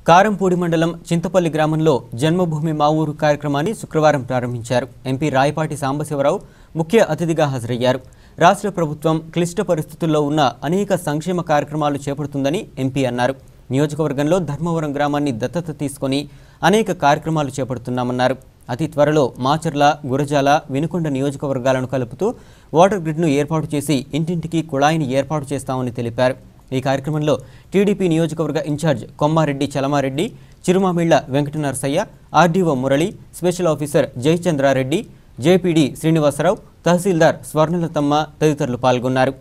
కారంపూడి మండలం చింతపల్లి గ్రామంలో జన్మభూమి మా ఊరు కార్యక్రమాన్ని శుక్రవారం ప్రారంభించారు ఎంపీ రాయపాటి సాంబశివరావు ముఖ్య అతిథిగా హాజరయ్యారు రాష్ట్ర ప్రభుత్వం క్లిష్ట పరిస్థితుల్లో ఉన్న అనేక సంక్షేమ కార్యక్రమాలు చేపడుతుందని ఎంపీ అన్నారు నియోజకవర్గంలో ధర్మవరం గ్రామాన్ని దత్తత తీసుకొని అనేక కార్యక్రమాలు చేపడుతున్నామన్నారు అతి త్వరలో మాచర్ల గురజాల వినుకొండ నియోజకవర్గాలను కలుపుతూ వాటర్ గ్రిడ్ను ఏర్పాటు చేసి ఇంటింటికి కుళాయిని ఏర్పాటు చేస్తామని తెలిపారు ఈ కార్యక్రమంలో టీడీపీ నియోజకవర్గ incharge Kommareddy Chalamareddy Chirumamilla Venkata Narasayya RDO Murali special officer Jayachandrareddy JPD Srinivasarao తహసీల్దార్ స్వర్ణలతమ్మ తదితరులు పాల్గొన్నారు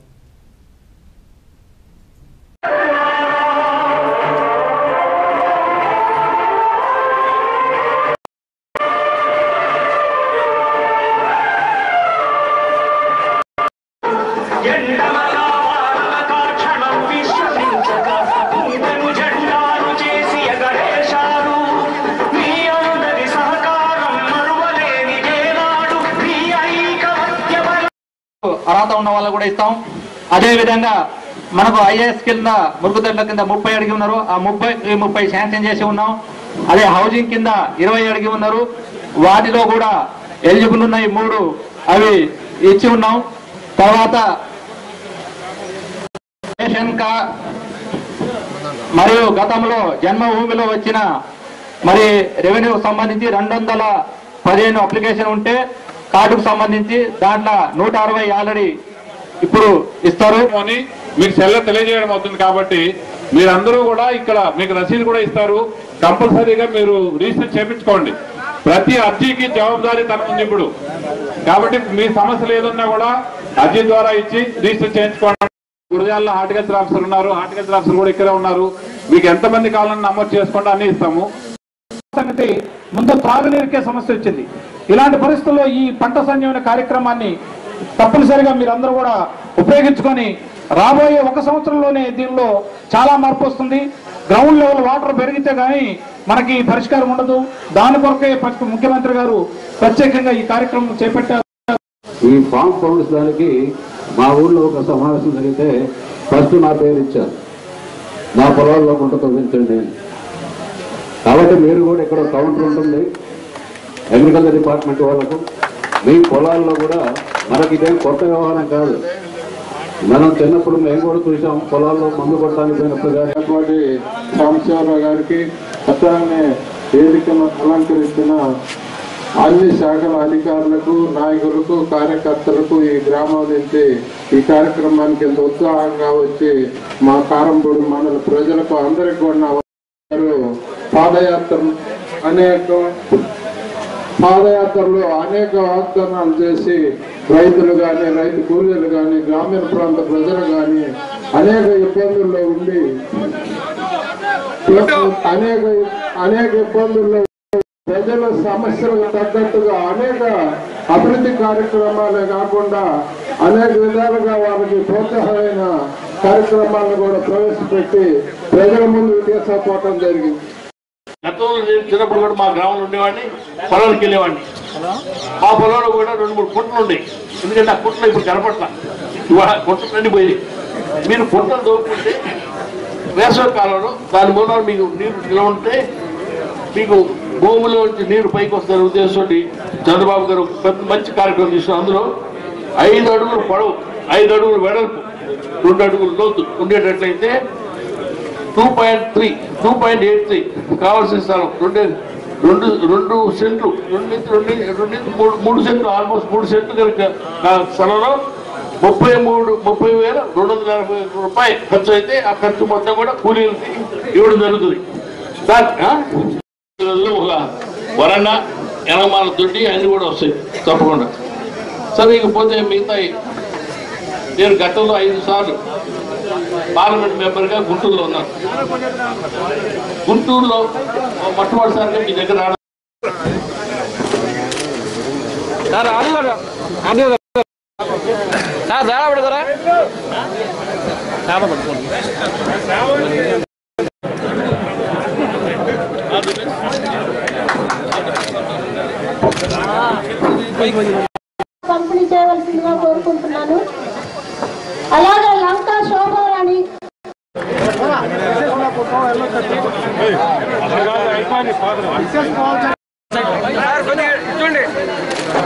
ఎండమగా వానగా క్షణం విశ్వసించక గుండెను జెండాను చేసి ఎగరేశారు మీ అందరి సహకారం మరువలేని ఏనాడు మీ ఐకమత్య బలం అర్హత ఉన్న వాళ్ళకు కూడా ఇస్తాం అదే విధంగా మనకు ఐఏఎస్ కింద మురుగుదొడ్ల కింద ముప్పై అడిగి ఉన్నారు ఆ ముప్పై ఈ ముప్పై శాంక్షన్ చేసి ఉన్నాం అదే హౌసింగ్ కింద ఇరవై అడిగి ఉన్నారు వాటిలో కూడా ఎలిజిబుల్ ఉన్నాయి మూడు అవి ఇచ్చి ఉన్నాం తర్వాత రేషన్ కా మరియు గతంలో జన్మభూమిలో వచ్చిన మరి రెవెన్యూ సంబంధించి రెండు వందల పదిహేను అప్లికేషన్ ఉంటే కార్డుకు సంబంధించి దాంట్లో నూట అరవై ఆల్రెడీ ఇప్పుడు ఇస్తారు అని మీకు సెల్ల తెలియజేయడం అవుతుంది కాబట్టి మీరందరూ కూడా ఇక్కడ మీకు రసీదు కూడా ఇస్తారు కంపల్సరీగా మీరు రిజిస్టర్ చేపించుకోండి ప్రతి అర్జీకి జవాబుదారీ తన ఉంది ఇప్పుడు కాబట్టి మీ సమస్యలు ఏదున్నా కూడా అర్జీ ద్వారా ఇచ్చి రిజిస్టర్ చేయించుకోండి గురజాలలో హార్టికల్చర్ ఆఫీసర్ ఉన్నారు హార్టికల్చర్ ఆఫీసర్ కూడా ఇక్కడే ఉన్నారు మీకు ఎంతమంది కావాలని నమోదు చేసుకోండి అన్ని ఇస్తాము సంగతి ముందు త్రాగునీరుకే సమస్య వచ్చింది ఇలాంటి పరిస్థితుల్లో ఈ పంట సంజీవన కార్యక్రమాన్ని తప్పనిసరిగా మీరందరూ కూడా ఉపయోగించుకొని రాబోయే ఒక సంవత్సరంలోనే దీనిలో చాలా మార్పు వస్తుంది గ్రౌండ్ లెవెల్ వాటర్ పెరిగితే గానీ మనకి పరిష్కారం ఉండదు దాని కొరకే ప- ముఖ్యమంత్రి గారు ప్రత్యేకంగా ఈ కార్యక్రమం చేపట్టారు ఈ ఫామ్ ఫౌండ్స్ దానికి మా ఊళ్ళో ఒక సమావేశం జరిగితే ఫస్ట్ నా పేరు ఇచ్చారు నా పొలాల్లో గుంట తవ్వించండి అని. కాబట్టి మీరు కూడా ఇక్కడ కౌంటర్ ఉంటుంది అగ్రికల్చర్ డిపార్ట్మెంట్ వాళ్ళకు మీ పొలాల్లో కూడా మనకి ఇదేం కొత్త వ్యవహారం కాదు మనం చిన్నప్పుడు మేము కూడా చూసాం పొలాల్లో మందు కొట్టడానికి పోయినప్పుడు కానీ అటువంటి సాంబశివరావు గారికి అట్లానే వేదికను అలంకరిస్తున్న అన్ని శాఖల అధికారులకు నాయకులకు కార్యకర్తలకు ఈ గ్రామం నుంచి ఈ కార్యక్రమానికి ఎంతో ఉత్సాహంగా వచ్చి మా కారంపూడి మండల ప్రజలకు అందరికి కూడా నా వారు పాదయాత్ర అనేక పాదయాత్రలో అనేక వాగ్దానాలు చేసి రైతులు కానీ రైతు కూలీలు కానీ గ్రామీణ ప్రాంత ప్రజలు కానీ అనేక ఇబ్బందుల్లో ఉండి అనేక అనేక ఇబ్బందుల్లో ప్రజల సమస్యలకు తగ్గట్టుగా అనేక అభివృద్ధి కార్యక్రమాలే కాకుండా అనేక విధాలుగా వారికి ప్రోత్సాహమైన కార్యక్రమాలను కూడా ప్రవేశపెట్టి ప్రజల ముందుకు తీసుకుపోవటం జరిగింది గతంలో నేను చిన్నప్పుడు కూడా మా గ్రామంలో ఉండేవాడిని పొలానికి వెళ్ళేవాడిని మా పొలంలో కూడా రెండు మూడు పుట్టలు ఉండేవి ఎందుకంటే ఆ పుట్టలు ఇప్పుడు కనపట్ల ఇవాళ పుట్టలు నిండిపోయి మీరు పుట్టలు తోపుకుంటే వేసవి కాలంలో దాని మూలం మీకు నీరు నిల్వ ఉంటే మీకు భూమిలో నుంచి నీరు పైకి వస్తున్న ఉద్దేశంతో చంద్రబాబు గారు ఒక పెద్ద మంచి కార్యక్రమం తీసుకున్నారు అందులో ఐదు అడుగులు పొడవు ఐదు అడుగులు వెడల్పు రెండు అడుగులు లోతు ఉండేటట్లయితే two point three two point eight three కావాల్సిన స్థలం రెండు రెండు రెండు సెంట్లు రెండు నుంచి రెండు రెండు నుంచి మూడు మూడు సెంట్లు ఆల్మోస్ట్ మూడు సెంట్లు కనుక ఆ స్థలంలో ముప్పై మూడు ముప్పై వేల రెండు వందల ఎనభై రూపాయలు ఖర్చు అయితే ఆ ఖర్చు మొత్తం కూడా కూలీలకి ఇవ్వడం జరుగుతుంది సార్ ఆ? రోజుల్లో ఒక వరండా ఎనమాల తొట్టి అన్ని కూడా వస్తాయి తప్పకుండా సరే ఇకపోతే మిగతా నేను గతంలో ఐదు సార్లు పార్లమెంట్ మెంబర్గా గుంటూరులో ఉన్నాను గుంటూరులో మొట్టమొదటిసారిగా మీ దగ్గర రావడం పంపిణీ చేయవలసిందిగా కోరుకుంటున్నాను అలాగే లంకా శోభారాణి అయిపోయింది